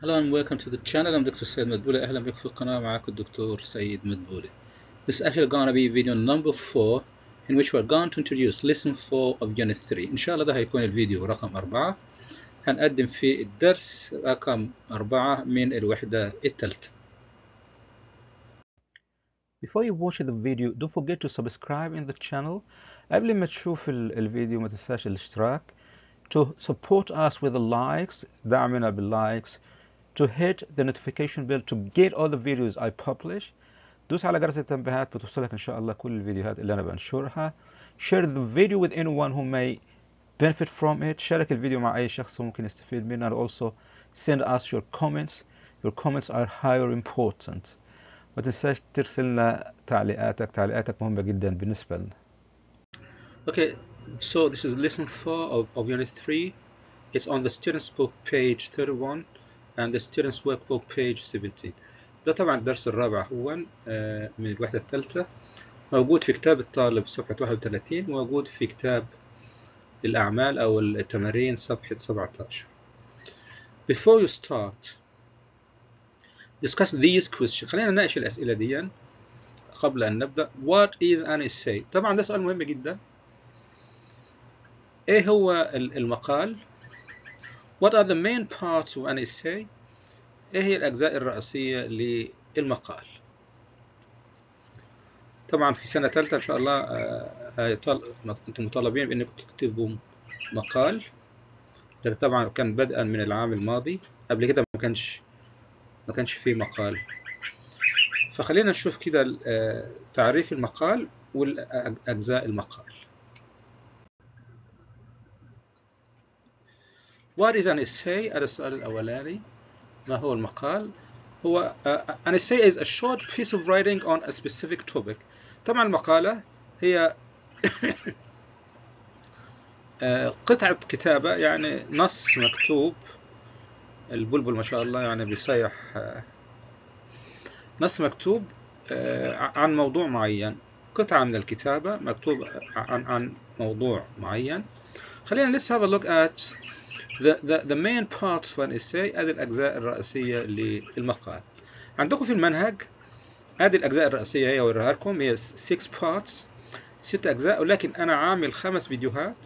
Hello and welcome to the channel. I'm Dr. Said Madbouli. أهلا بك في القناة معك الدكتور سيد مدبولي. This is actually going to be video number 4 in which we're going to introduce lesson 4 of unit 3. إن شاء الله ده هيكون الفيديو رقم 4 هنقدم فيه الدرس رقم 4 من الوحدة الثالثة. Before you watch the video don't forget to subscribe in the channel قبل ما تشوف ال- الفيديو ما تنساش الاشتراك to support us with the likes دعمنا باللايكس to hit the notification bell to get all the videos I publish دوس على جرس التنبيهات بتوصلك ان شاء الله كل الفيديوهات اللي انا بنشرها share the video with anyone who may benefit from it شارك الفيديو مع اي شخص ممكن يستفيد منه and also send us your comments your comments are higher important ما تنساش ترسل لنا تعليقاتك تعليقاتك مهمة جدا بالنسبة لنا Okay, so this is lesson 4 of, of unit 3. It's on the student's book page 31 and the student's workbook page 17. ده طبعا الدرس الرابع هو آه، من الوحدة الثالثة موجود في كتاب الطالب صفحة 31 موجود في كتاب الأعمال أو التمارين صفحة 17 Before you start discuss these questions خلينا نناقش الأسئلة دي قبل أن نبدأ What is an essay؟ طبعا ده سؤال مهم جدا إيه هو ال- المقال؟ What are the main parts of an essay؟ إيه هي الأجزاء الرئيسية للمقال؟ طبعا في سنة ثالثة إن شاء الله آه، هيطل- أنتم مطالبين بأنكم تكتبوا مقال ده طبعا كان بدءا من العام الماضي قبل كده ما كانش ما كانش فيه مقال فخلينا نشوف كده آه، تعريف المقال والأجزاء المقال What is an essay؟ هذا السؤال الأولاني ما هو المقال؟ هو uh, an essay is a short piece of writing on a specific topic طبعا المقالة هي آه، قطعة كتابة يعني نص مكتوب البلبل ما شاء الله يعني بيصيح آه، نص مكتوب آه، عن موضوع معين قطعة من الكتابة مكتوب عن عن موضوع معين خلينا let's have a look at the, the, the main parts of an essay هذه الأجزاء الرئيسية للمقال عندكم في المنهج هذه الأجزاء الرئيسية هي أوريها لكم هي 6 parts ست أجزاء ولكن أنا عامل خمس فيديوهات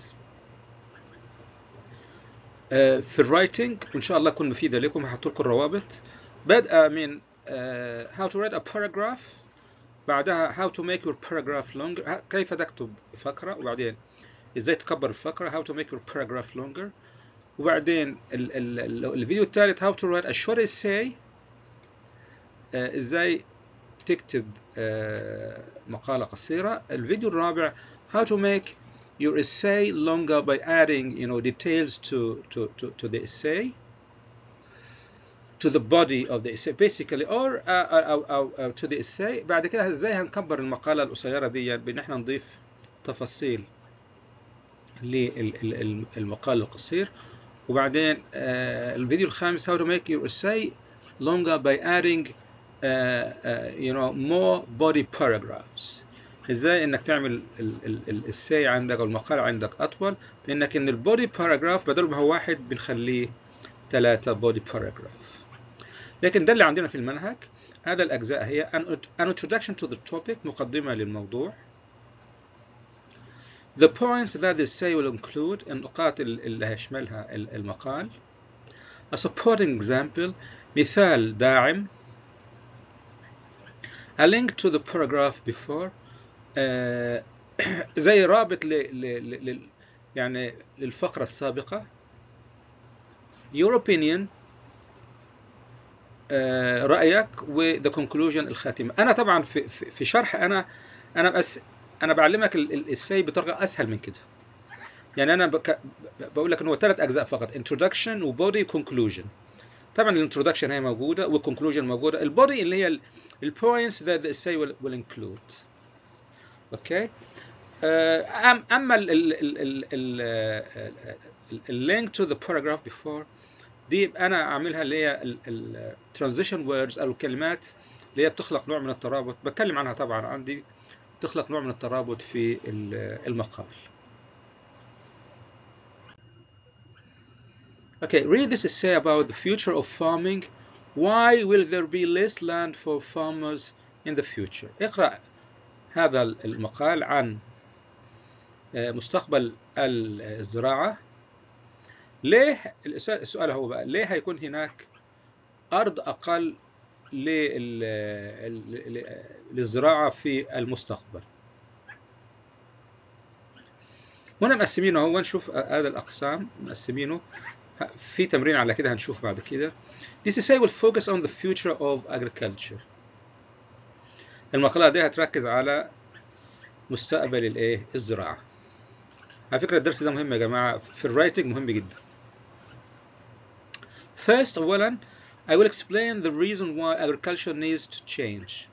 آه، في الرايتنج وإن شاء الله تكون مفيدة لكم هحط لكم الروابط بادئة من آه، how to write a paragraph بعدها how to make your paragraph longer ه- كيف تكتب فقرة وبعدين ازاي تكبر الفقرة how to make your paragraph longer وبعدين ال ال ال الفيديو الثالث how to write a short essay آه، ازاي تكتب آه، مقالة قصيرة الفيديو الرابع how to make your essay longer by adding you know details to to to, to the essay to the body of the essay basically or uh, أو, أو, أو to the essay بعد كده ازاي هنكبر المقالة القصيرة دي بان احنا نضيف تفاصيل للمقال القصير وبعدين آه، الفيديو الخامس how to make your essay longer by adding uh, uh, you know more body paragraphs ازاي انك تعمل الاساي عندك او المقال عندك اطول بانك ان البودي باراجراف بدل ما هو واحد بنخليه ثلاثة بودي باراجراف لكن ده اللي عندنا في المنهج هذا الاجزاء هي an, an introduction to the topic مقدمة للموضوع the points that the essay will include النقاط ال- اللي هيشملها ال- المقال a supporting example مثال داعم a link to the paragraph before آه، زي رابط ل... ل... ل... ل... يعني للفقرة السابقة your opinion آه، رأيك و the conclusion الخاتمة أنا طبعا في, في, في شرح أنا أنا بس أنا بعلمك ال- ال- السي بطريقة أسهل من كده يعني أنا بك... بقول لك إن هو ثلاث أجزاء فقط introduction وبودي conclusion طبعا الانترودكشن هي موجودة والكونكلوجن موجودة البودي اللي هي البوينتس that the essay will, will include اوكي آه، أم- اما اللينك تو ذا باراجراف بيفور دي انا اعملها اللي هي الترانزيشن ووردز او الكلمات اللي هي بتخلق نوع من الترابط بتكلم عنها طبعا عندي تخلق نوع من الترابط في ال- المقال Okay, read this essay about the future of farming. Why will there be less land for farmers in the future? اقرأ هذا المقال عن مستقبل الزراعة ليه السؤال هو بقى ليه هيكون هناك أرض أقل للزراعة في المستقبل هنا مقسمينه هو نشوف هذا الأقسام مقسمينه في تمرين على كده هنشوف بعد كده This essay will focus on the future of agriculture المقالة دي هتركز على مستقبل الايه الزراعة على فكرة الدرس ده مهم يا جماعة في الرايتنج مهم جدا First أولا I will explain the reason why agriculture needs to change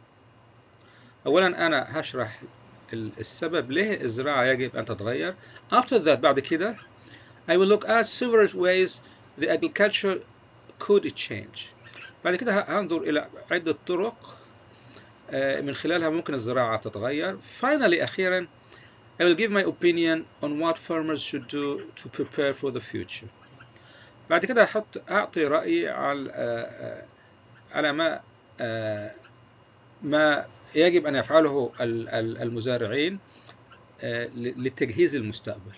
أولا أنا هشرح السبب ليه الزراعة يجب أن تتغير After that بعد كده I will look at several ways the agriculture could change بعد كده هنظر إلى عدة طرق من خلالها ممكن الزراعة تتغير Finally أخيرا I will give my opinion on what farmers should do to prepare for the future بعد كده هحط أعطي رأيي على على ما ما يجب أن يفعله المزارعين لتجهيز المستقبل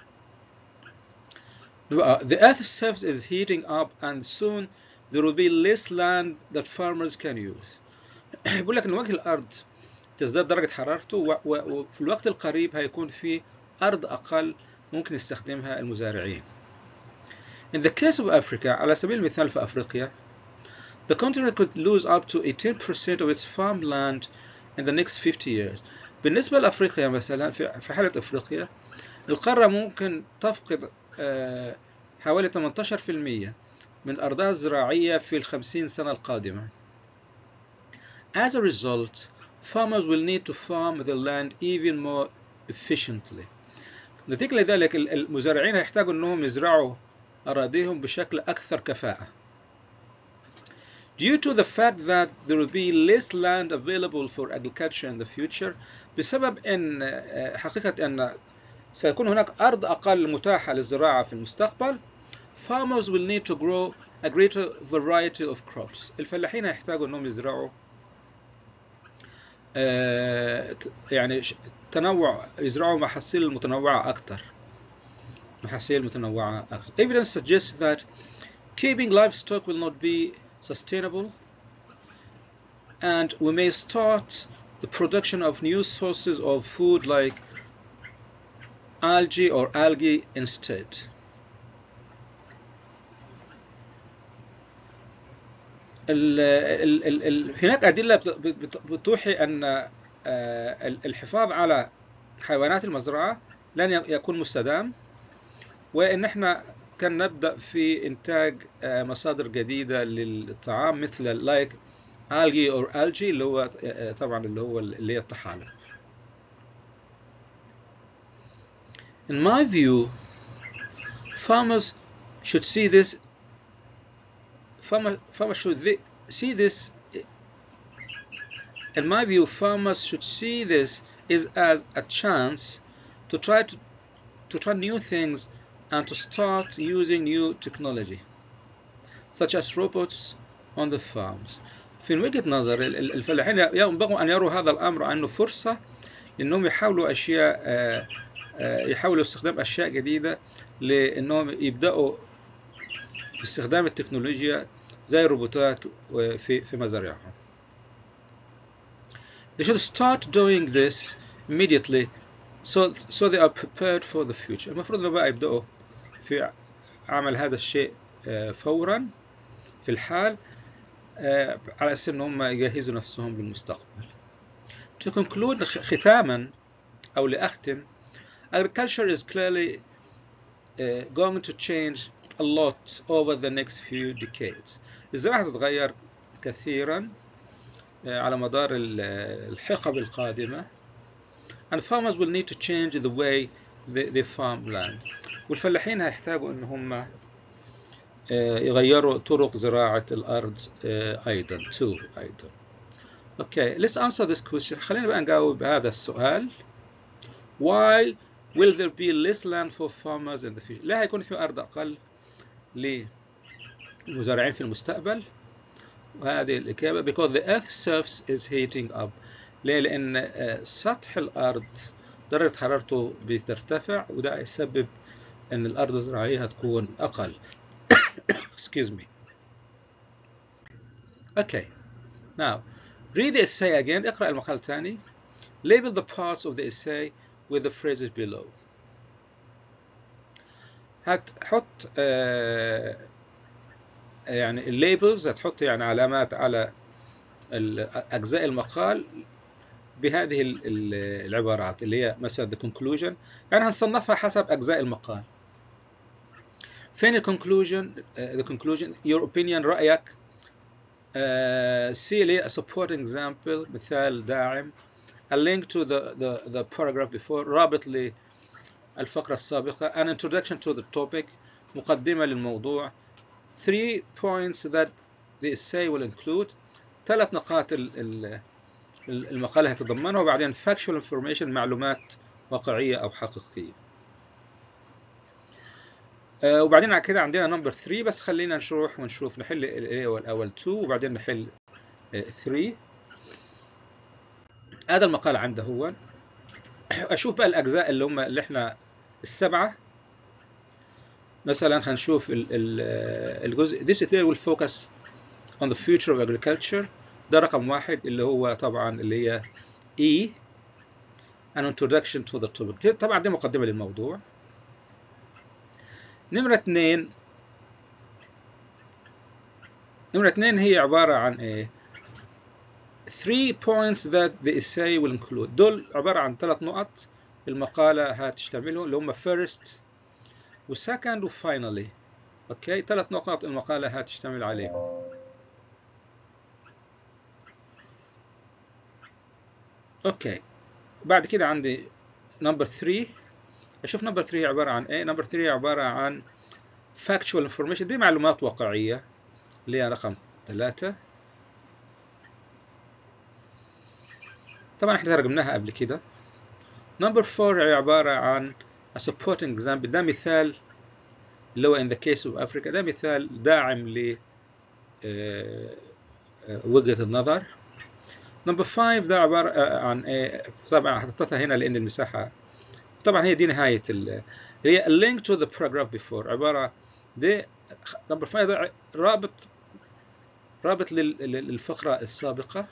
The earth's surface is heating up and soon there will be less land that farmers can use. بيقول لك ان وجه الارض تزداد درجة حرارته وفي الوقت القريب هيكون في ارض اقل ممكن يستخدمها المزارعين. In the case of Africa على سبيل المثال في افريقيا the continent could lose up to 18% of its farmland in the next 50 years. بالنسبة لأفريقيا مثلا في حالة أفريقيا القارة ممكن تفقد حوالي 18% من أرضها الزراعية في الخمسين سنة القادمة. As a result, farmers will need to farm the land even more efficiently. نتيجة لذلك المزارعين هيحتاجوا أنهم يزرعوا أراضيهم بشكل أكثر كفاءة. Due to the fact that there will be less land available for agriculture in the future بسبب أن حقيقة أن سيكون هناك أرض أقل متاحة للزراعة في المستقبل farmers will need to grow a greater variety of crops الفلاحين هيحتاجوا أنهم يزرعوا يعني تنوع يزرعوا محاصيل متنوعة أكثر محاصيل متنوعة أكثر Evidence suggests that keeping livestock will not be sustainable and we may start the production of new sources of food like algae or algae instead. ال ال ال ال هناك أدلة بتوحي أن الحفاظ على حيوانات المزرعة لن يكون مستدام وأن احنا كان نبدأ في إنتاج مصادر جديدة للطعام مثل لايك algae or algae اللي هو طبعا اللي هو اللي هي الطحالب. In my view, farmers should see this. Farmers, farmers should see this. In my view, farmers should see this is as a chance to try to, to try new things and to start using new technology, such as robots on the farms. في وجهة نظر الفلاحين ينبغي أن يروا هذا الأمر أنه فرصة لأنهم يحاولوا أشياء يحاولوا استخدام أشياء جديدة لأنهم يبدأوا باستخدام التكنولوجيا زي الروبوتات في في مزارعهم. They should start doing this immediately so so they are prepared for the future. المفروض انه بقى يبدأوا في عمل هذا الشيء فورا في الحال على أساس ان هم يجهزوا نفسهم للمستقبل. To conclude ختاما أو لأختم agriculture is clearly uh, going to change a lot over the next few decades. الزراعة تتغير كثيرا على مدار الحقب القادمة and farmers will need to change the way they, they farm land والفلاحين هيحتاجوا ان هم يغيروا طرق زراعة الأرض أيضا too أيضا Okay, let's answer this question. خلينا بقى نجاوب هذا السؤال. Why will there be less land for farmers in the future؟ لا هيكون في أرض أقل للمزارعين في المستقبل وهذه الإجابة because the earth's surface is heating up ليه؟ لأن سطح الأرض درجة حرارته بترتفع وده يسبب أن الأرض الزراعية هتكون أقل excuse me okay now read the essay again اقرأ المقال الثاني label the parts of the essay with the phrases below هتحط آه يعني الليبلز هتحط يعني علامات على أجزاء المقال بهذه العبارات اللي هي مثلا the conclusion يعني هنصنفها حسب أجزاء المقال فين ال conclusion uh, the conclusion your opinion رأيك uh, C اللي هي a supporting example مثال داعم a link to the, the, the paragraph before رابط للفقرة السابقة an introduction to the topic مقدمة للموضوع three points that the essay will include ثلاث نقاط المقالة هتتضمنها وبعدين factual information معلومات واقعية أو حقيقية آه وبعدين على كده عندنا نمبر 3 بس خلينا نروح ونشوف نحل الأول 2 وبعدين نحل 3 هذا المقال عنده هو أشوف بقى الأجزاء اللي هم اللي احنا السبعة مثلا هنشوف الجزء this theory will focus on the future of agriculture ده رقم واحد اللي هو طبعا اللي هي E an introduction to the topic طبعا دي مقدمة للموضوع نمرة اثنين نمرة اثنين هي عبارة عن ايه three points that the essay will include دول عبارة عن ثلاث نقط المقالة هتشتملهم اللي هم first وسكند وفاينلي اوكي ثلاث نقاط المقالة هتشتمل عليهم اوكي بعد كده عندي نمبر 3 اشوف نمبر 3 عبارة عن ايه نمبر 3 عبارة عن factual information دي معلومات واقعية اللي هي رقم 3 طبعا احنا ترجمناها قبل كده نمبر 4 هي عبارة عن a supporting example ده مثال اللي هو in the case of Africa ده مثال داعم ل وجهة النظر نمبر 5 ده عبارة عن ايه طبعا حطيتها هنا لأن المساحة طبعا هي دي نهاية اللي هي link to the paragraph before عبارة دي نمبر 5 ده رابط رابط للفقرة السابقة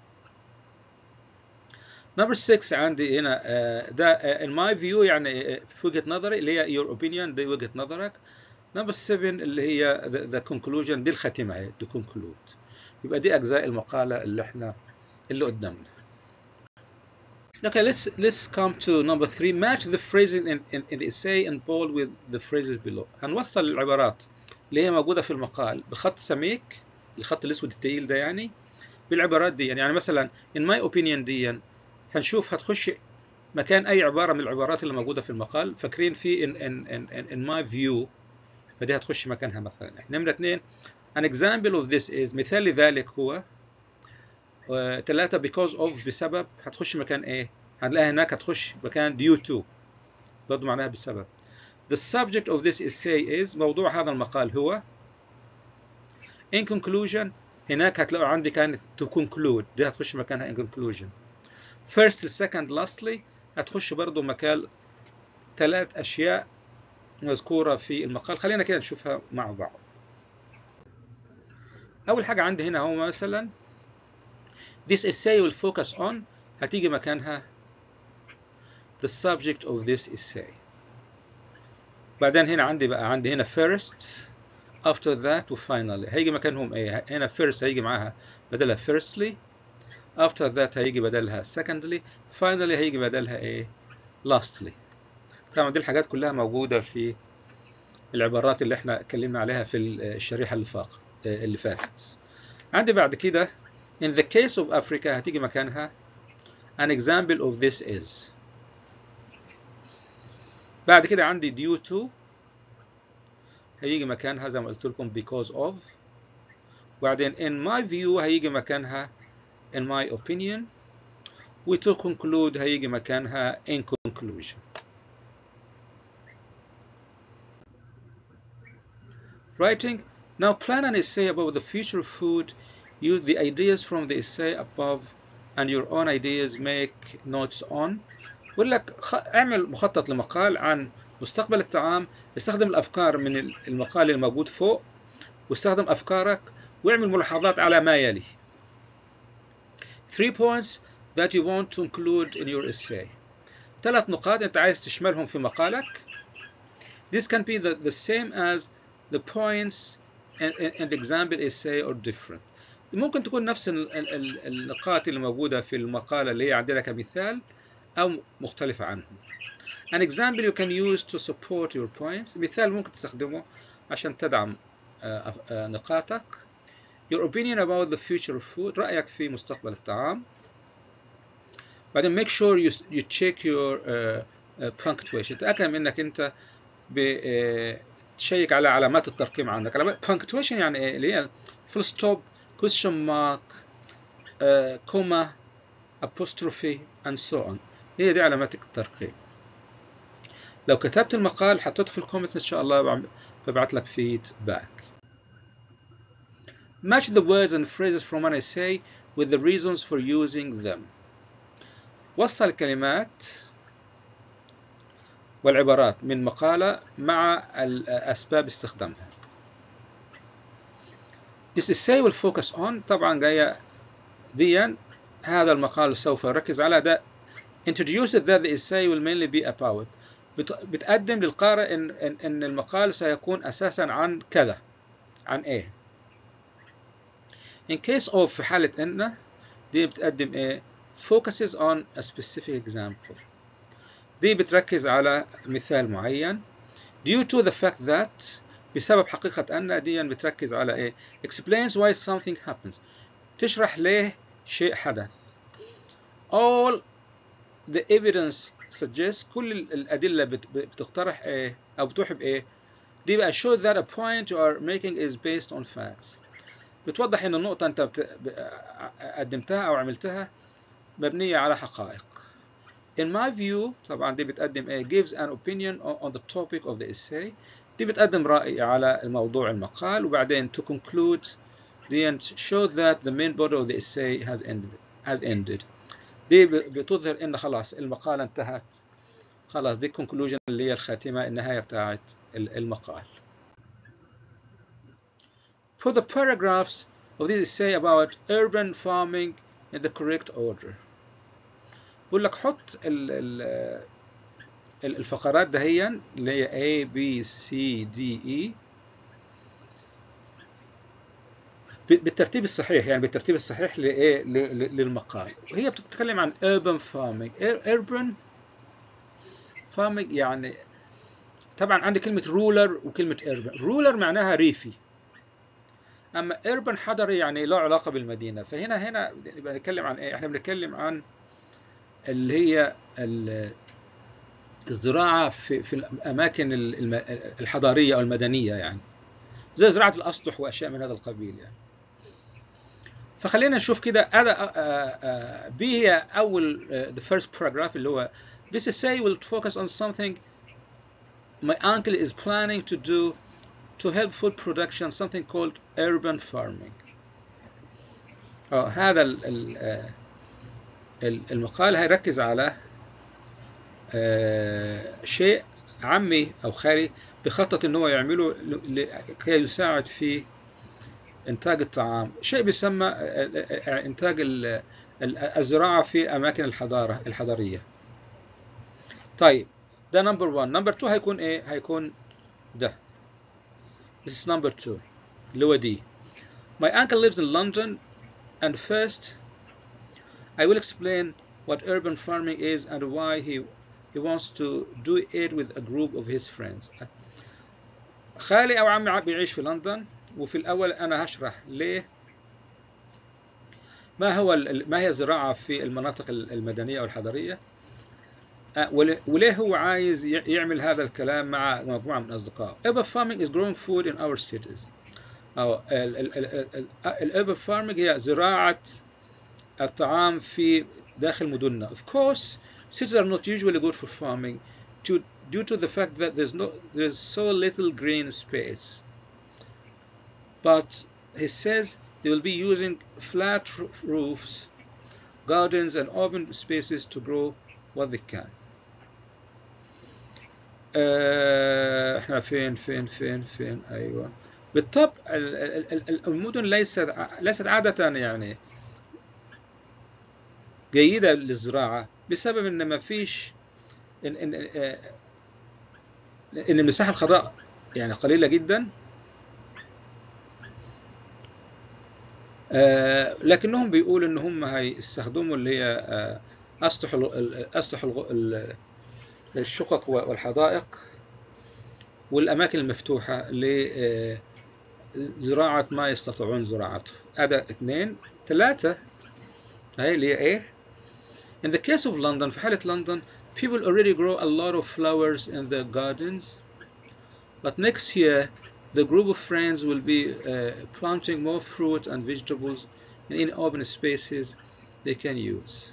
نمبر 6 عندي هنا ده in my view يعني في وجهة نظري اللي هي your opinion دي وجهة نظرك نمبر 7 اللي هي the, the conclusion دي الختمة هي to conclude يبقى دي أجزاء المقالة اللي احنا اللي قدامنا Okay, let's let's come to number three. Match the phrasing in, in, in the essay in bold with the phrases below. هنوصل العبارات اللي هي موجودة في المقال بخط سميك الخط الأسود التقيل ده يعني بالعبارات دي يعني مثلا in my opinion دي هنشوف هتخش مكان أي عبارة من العبارات اللي موجودة في المقال فاكرين في in, in, in, in my view فدي هتخش مكانها مثلا نمرة اثنين an example of this is مثال لذلك هو ثلاثة because of بسبب هتخش مكان ايه؟ هنلاقيها هناك هتخش مكان due to برضه معناها بسبب. The subject of this essay is موضوع هذا المقال هو in conclusion هناك هتلاقوا عندي كانت to conclude دي هتخش مكانها in conclusion. First second lastly هتخش برضه مكان ثلاث أشياء مذكورة في المقال خلينا كده نشوفها مع بعض. أول حاجة عندي هنا هو مثلا This essay will focus on هتيجي مكانها the subject of this essay. بعدين هنا عندي بقى عندي هنا first after that و finally هيجي مكانهم ايه؟ هنا first هيجي معاها بدلها firstly after that هيجي بدلها secondly finally هيجي بدلها ايه؟ lastly. طبعا دي الحاجات كلها موجودة في العبارات اللي احنا اتكلمنا عليها في الشريحة اللي فاق اللي فاتت. عندي بعد كده In the case of Africa هتيجي مكانها an example of this is بعد كده عندي due to هيجي مكانها زي ما قلت لكم because of بعدين in my view هيجي مكانها in my opinion و to conclude هيجي مكانها in conclusion writing now plan an essay about the future of food use the ideas from the essay above and your own ideas make notes on بقول لك اعمل مخطط لمقال عن مستقبل الطعام استخدم الافكار من المقال الموجود فوق واستخدم افكارك واعمل ملاحظات على ما يلي three points that you want to include in your essay ثلاث نقاط انت عايز تشملهم في مقالك this can be the, the same as the points in, in, in the example essay or different ممكن تكون نفس النقاط اللي موجودة في المقالة اللي هي عندنا كمثال أو مختلفة عنهم An example you can use to support your points مثال ممكن تستخدمه عشان تدعم نقاطك Your opinion about the future of food رأيك في مستقبل الطعام بعدين make sure you, you check your uh, uh, punctuation تأكد من انك انت تشيك على علامات الترقيم عندك علامات punctuation يعني ايه اللي هي full stop question mark uh, comma apostrophe and so on هي دي علامات الترقيم لو كتبت المقال حطيته في الكومنتس ان شاء الله ببعت لك فيدباك Match the words and phrases from an essay with the reasons for using them. وصل الكلمات والعبارات من مقالة مع أسباب استخدامها. This essay will focus on طبعا جاية ديا هذا المقال سوف يركز على ده introduces that the essay will mainly be about بتقدم للقارئ إن, إن, إن المقال سيكون أساسا عن كذا عن إيه in case of في حالة إن دي بتقدم إيه focuses on a specific example دي بتركز على مثال معين due to the fact that بسبب حقيقة أن دي بتركز على إيه explains why something happens تشرح ليه شيء حدث all the evidence suggests كل الأدلة بتقترح إيه أو بتوحي بإيه دي بقى show that a point you are making is based on facts بتوضح إن النقطة أنت قدمتها أو عملتها مبنية على حقائق In my view طبعا دي بتقدم إيه gives an opinion on the topic of the essay دي بتقدم رأي على الموضوع المقال وبعدين to conclude دي show that the main body of the essay has ended has ended دي بتظهر ان خلاص المقالة انتهت خلاص دي conclusion اللي هي الخاتمة النهاية بتاعت المقال Put the paragraphs of this essay about urban farming in the correct order بقول لك حط ال ال الفقرات دهيا اللي هي A B C D E بالترتيب الصحيح يعني بالترتيب الصحيح لايه للمقال وهي بتتكلم عن urban farming urban farming يعني طبعا عندي كلمة rural وكلمة urban rural معناها ريفي أما urban حضري يعني له علاقة بالمدينة فهنا هنا يبقى نتكلم عن إيه؟ إحنا بنتكلم عن اللي هي الزراعة في في الأماكن الحضارية أو المدنية يعني زي زراعة الأسطح وأشياء من هذا القبيل يعني فخلينا نشوف كده هذا بي هي أول the first paragraph اللي هو This essay will focus on something my uncle is planning to do to help food production something called urban farming هذا المقال هيركز على شيء عمي أو خالي بخطط إن هو يعمله لكي يساعد في إنتاج الطعام شيء بيسمى إنتاج الزراعة في أماكن الحضارة الحضارية طيب ده نمبر 1 نمبر 2 هيكون إيه هيكون ده This is number 2 اللي هو دي My uncle lives in London and first I will explain what urban farming is and why he he wants to do it with a group of his friends. خالي أو عمي بيعيش في لندن وفي الأول أنا هشرح ليه ما هو ما هي الزراعة في المناطق المدنية أو الحضرية وليه هو عايز يعمل هذا الكلام مع مجموعة من أصدقائه. Urban farming is growing food in our cities. أو الurban farming هي زراعة الطعام في داخل مدننا. Of course, cities are not usually good for farming to, due to the fact that there's no there's so little green space. but he says they will be using flat roofs, gardens and open spaces to grow what they can. آه، احنا فين فين فين فين ايوه بالطبع المدن ليست ليست عادة يعني جيدة للزراعة بسبب ان ما فيش ان ان ان المساحة الخضراء يعني قليلة جدا آه لكنهم بيقولوا ان هم هيستخدموا اللي هي آه اسطح اسطح الشقق والحدائق والاماكن المفتوحة لزراعة ما يستطيعون زراعته هذا اثنين ثلاثة هاي اللي هي ايه In the case of London في حالة لندن people already grow a lot of flowers in their gardens but next year the group of friends will be uh, planting more fruit and vegetables in open spaces they can use.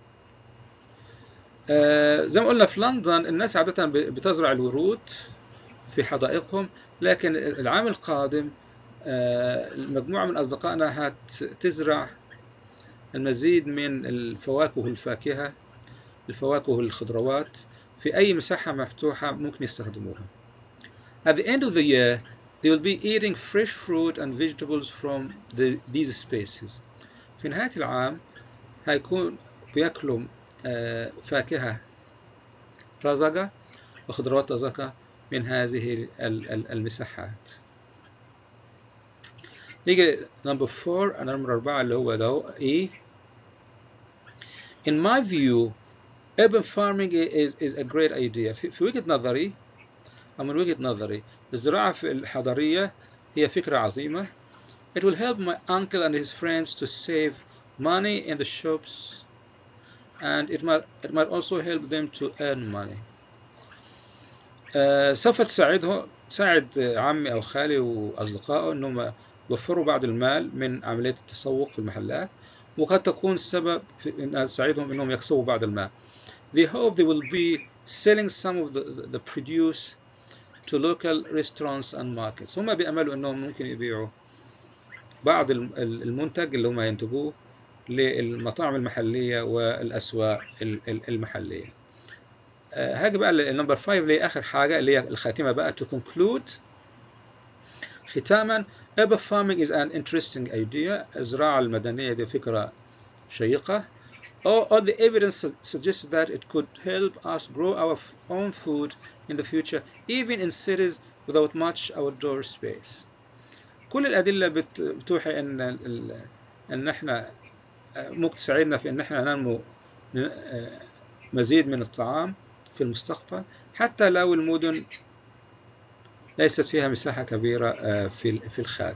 uh, زي ما قلنا في لندن الناس عادة بتزرع الورود في حدائقهم لكن العام القادم uh, مجموعة من أصدقائنا هتزرع المزيد من الفواكه والفاكهة الفواكه والخضروات في أي مساحة مفتوحة ممكن يستخدموها. At the end of the year, they will be eating fresh fruit and vegetables from the, these spaces. في نهاية العام هيكون بياكلوا فاكهة طازجة وخضروات طازجة من هذه المساحات. نيجي نمبر 4 نمبر 4 اللي هو ده E. In my view, urban farming is, is a great idea. في, في وجهة نظري أو من وجهة نظري الزراعة في الحضرية هي فكرة عظيمة. It will help my uncle and his friends to save money in the shops and it might, it might also help them to earn money. uh, سوف تساعده تساعد عمي أو خالي وأصدقائه أنهم يوفروا بعض المال من عملية التسوق في المحلات وقد تكون السبب في أن تساعدهم أنهم يكسبوا بعض المال. They hope they will be selling some of the, the, the produce to local restaurants and markets هم بيأملوا أنهم ممكن يبيعوا بعض المنتج اللي هم ينتجوه للمطاعم المحلية والأسواق المحلية هاجي بقى النمبر 5 اللي هي آخر حاجة اللي هي الخاتمة بقى to conclude ختاما urban farming is an interesting idea الزراعة المدنية دي فكرة شيقة all, all the evidence suggests that it could help us grow our own food in the future even in cities without much outdoor space كل الأدلة بتوحي أن أن احنا ممكن تساعدنا في أن احنا ننمو مزيد من الطعام في المستقبل حتى لو المدن ليست فيها مساحة كبيرة في في الخارج.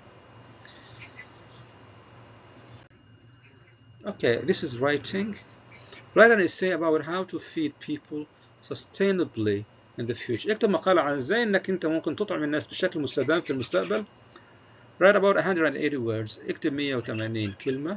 Okay, this is writing. Write an essay about how to feed people sustainably in the future. اكتب مقالة عن ازاي انك انت ممكن تطعم الناس بشكل مستدام في المستقبل. Write about 180 words. اكتب 180 كلمة.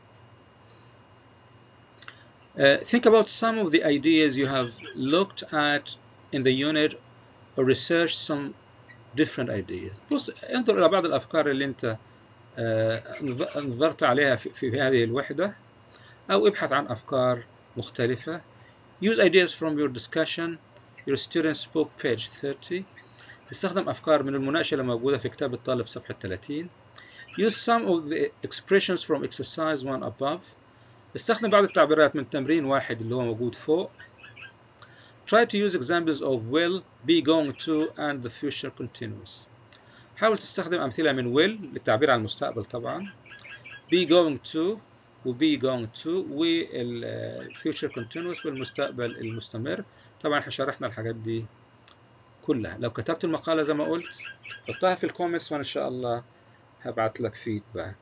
Uh, think about some of the ideas you have looked at in the unit or research some different ideas. بص انظر إلى بعض الأفكار اللي أنت uh, نظرت عليها في, في هذه الوحدة أو ابحث عن أفكار مختلفة. Use ideas from your discussion, your student's book page 30. استخدم أفكار من المناقشة اللي موجودة في كتاب الطالب صفحة 30. Use some of the expressions from exercise one above. استخدم بعض التعبيرات من تمرين واحد اللي هو موجود فوق. Try to use examples of will, be going to and the future continuous. حاول تستخدم أمثلة من will للتعبير عن المستقبل طبعا. be going to و be going to وال future continuous والمستقبل المستمر. طبعا احنا شرحنا الحاجات دي كلها. لو كتبت المقالة زي ما قلت حطها في الكومنتس وأنا إن شاء الله هبعت لك فيدباك.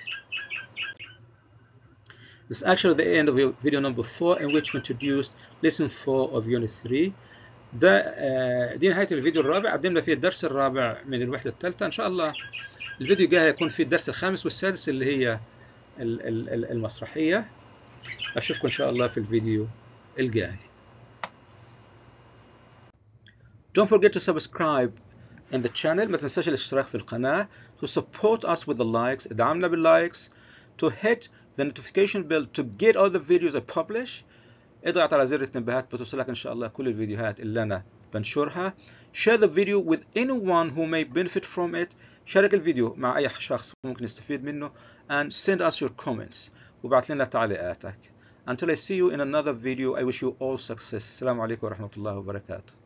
This is actually the end of video number 4 in which we introduced lesson 4 of unit 3 ده دي نهاية الفيديو الرابع قدمنا فيه الدرس الرابع من الوحدة الثالثة إن شاء الله الفيديو الجاي هيكون فيه الدرس الخامس والسادس اللي هي المسرحية أشوفكم إن شاء الله في الفيديو الجاي Don't forget to subscribe in the channel ما تنساش الاشتراك في القناة to support us with the likes ادعمنا باللايكس to hit the notification bell to get all the videos I publish اضغط على زر التنبيهات بتوصلك ان شاء الله كل الفيديوهات اللي انا بنشرها share the video with anyone who may benefit from it شارك الفيديو مع اي شخص ممكن يستفيد منه and send us your comments وبعت لنا تعليقاتك until I see you in another video I wish you all success السلام عليكم ورحمة الله وبركاته